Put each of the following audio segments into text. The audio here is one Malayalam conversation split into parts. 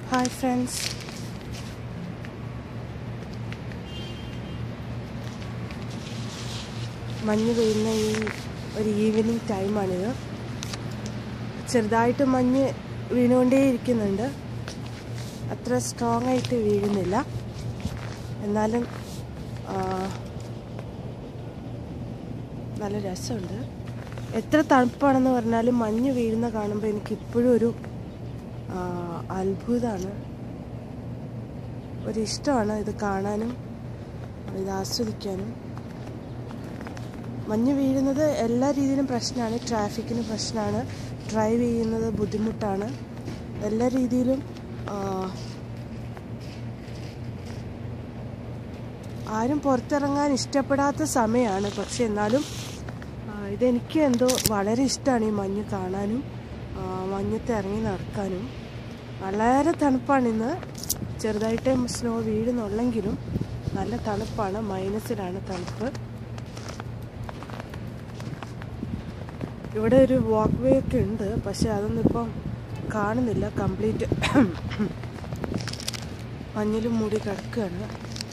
ഹായ് ഫ്രണ്ട്സ് മഞ്ഞ് പെയ്യുന്ന ഈ ഒരു ഈവനിങ് ടൈമാണിത് ചെറുതായിട്ട് മഞ്ഞ് വീണുകൊണ്ടേയിരിക്കുന്നുണ്ട് അത്ര സ്ട്രോങ് ആയിട്ട് വീഴുന്നില്ല എന്നാലും ആ, നല്ല രസമുണ്ട് എത്ര തണുപ്പാണെന്ന് പറഞ്ഞാലും മഞ്ഞ് വീഴുന്ന കാണുമ്പോൾ എനിക്ക് ഇപ്പോഴും ഒരു ആ, അത്ഭുതമാണ് ഒരു ഇഷ്ടമാണ് ഇത് കാണാനും ഇത് ആസ്വദിക്കാനും മഞ്ഞ് വീഴുന്നത് എല്ലാ രീതിയിലും പ്രശ്നമാണ് ട്രാഫിക്കിന് പ്രശ്നമാണ് ഡ്രൈവ് ചെയ്യുന്നത് ബുദ്ധിമുട്ടാണ് എല്ലാ രീതിയിലും ആ, ആരും പുറത്തിറങ്ങാൻ ഇഷ്ടപ്പെടാത്ത സമയമാണ് പക്ഷെ എന്നാലും ആ, ഇതെനിക്ക് എന്തോ വളരെ ഇഷ്ടമാണ് ഈ മഞ്ഞ് കാണാനും ആ, മഞ്ഞത്ത് ഇറങ്ങി നടക്കാനും വളരെ തണുപ്പാണ് ഇന്ന് ചെറുതായിട്ട് സ്നോ വീഴുന്നുള്ളെങ്കിലും നല്ല തണുപ്പാണ് മൈനസിലാണ് തണുപ്പ് ഇവിടെ ഒരു വാക്ക് വേ ഒക്കെ ഉണ്ട് പക്ഷെ അതൊന്നും ഇപ്പം കാണുന്നില്ല കംപ്ലീറ്റ് മഞ്ഞിലും മൂടി കിടക്കുകയാണ്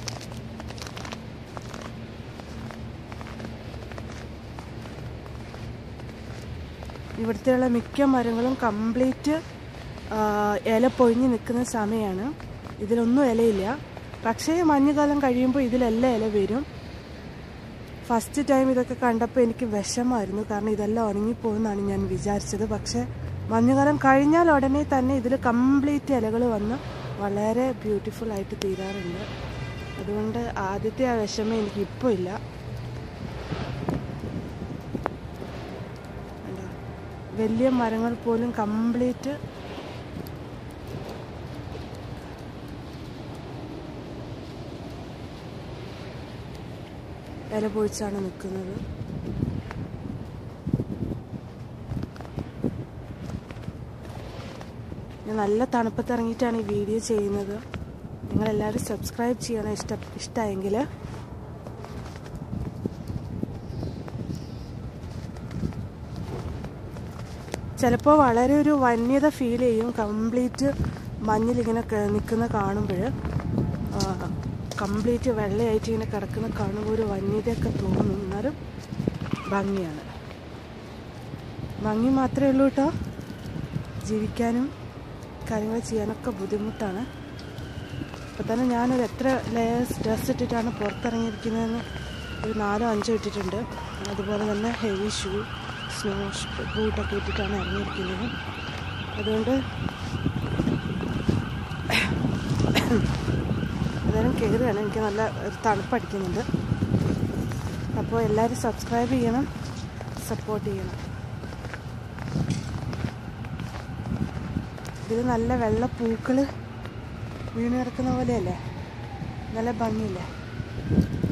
ഇവിടുത്തെയുള്ള മിക്ക മരങ്ങളും കംപ്ലീറ്റ് ഇല പൊഴിഞ്ഞ് നിൽക്കുന്ന സമയമാണ് ഇതിലൊന്നും ഇലയില്ല പക്ഷേ മഞ്ഞുകാലം കഴിയുമ്പോൾ ഇതിലെല്ലാം ഇല വരും ഫസ്റ്റ് ടൈം ഇതൊക്കെ കണ്ടപ്പോൾ എനിക്ക് വിഷമായിരുന്നു കാരണം ഇതെല്ലാം ഉണങ്ങിപ്പോകുമെന്നാണ് ഞാൻ വിചാരിച്ചത് പക്ഷേ മഞ്ഞുകാലം കഴിഞ്ഞാൽ ഉടനെ തന്നെ ഇതിൽ കംപ്ലീറ്റ് ഇലകൾ വന്ന് വളരെ ബ്യൂട്ടിഫുൾ ആയിട്ട് തീരാറുണ്ട് അതുകൊണ്ട് ആദ്യത്തെ ആ വിഷമം എനിക്ക് ഇപ്പോൾ ഇല്ല കണ്ടോ? വലിയ മരങ്ങൾ പോലും കംപ്ലീറ്റ് ഇല പൊഴിച്ചാണ് നിൽക്കുന്നത് ഞാൻ നല്ല തണുപ്പത്ത് ഇറങ്ങിയിട്ടാണ് ഈ വീഡിയോ ചെയ്യുന്നത് നിങ്ങളെല്ലാവരും സബ്സ്ക്രൈബ് ചെയ്യണം ഇഷ്ട ഇഷ്ടമായെങ്കിൽ ചിലപ്പോൾ വളരെ ഒരു വന്യത ഫീൽ ചെയ്യും കംപ്ലീറ്റ് മഞ്ഞിലിങ്ങനെ നിൽക്കുന്ന കാണുമ്പോൾ കംപ്ലീറ്റ് വെള്ളയായിട്ട് ഇങ്ങനെ കിടക്കുന്ന കാണുമ്പോൾ ഒരു വന്യതയൊക്കെ തോന്നും എന്നാലും ഭംഗിയാണ് ഭംഗി മാത്രമേ ഉള്ളൂ കേട്ടോ ജീവിക്കാനും കാര്യങ്ങൾ ചെയ്യാനൊക്കെ ബുദ്ധിമുട്ടാണ് ഇപ്പം തന്നെ ഞാനൊരു എത്ര ലെയേഴ്സ് ഡ്രസ്സ് ഇട്ടിട്ടാണ് പുറത്തിറങ്ങിയിരിക്കുന്നതെന്ന് ഒരു നാലോ അഞ്ചോ ഇട്ടിട്ടുണ്ട് അതുപോലെ തന്നെ ഹെവി ഷൂ സ്നോ ബൂട്ടൊക്കെ ഇട്ടിട്ടാണ് ഇറങ്ങിയിരിക്കുന്നത് അതുകൊണ്ട് അന്നേരം കയറുകയാണ് എനിക്ക് നല്ല ഒരു തണുപ്പടിക്കുന്നുണ്ട് അപ്പോൾ എല്ലാവരും സബ്സ്ക്രൈബ് ചെയ്യണം സപ്പോർട്ട് ചെയ്യണം ഇതിൽ നല്ല വെള്ള പൂക്കൾ വീണ് കിടക്കുന്ന പോലെയല്ലേ നല്ല ഭംഗിയില്ലേ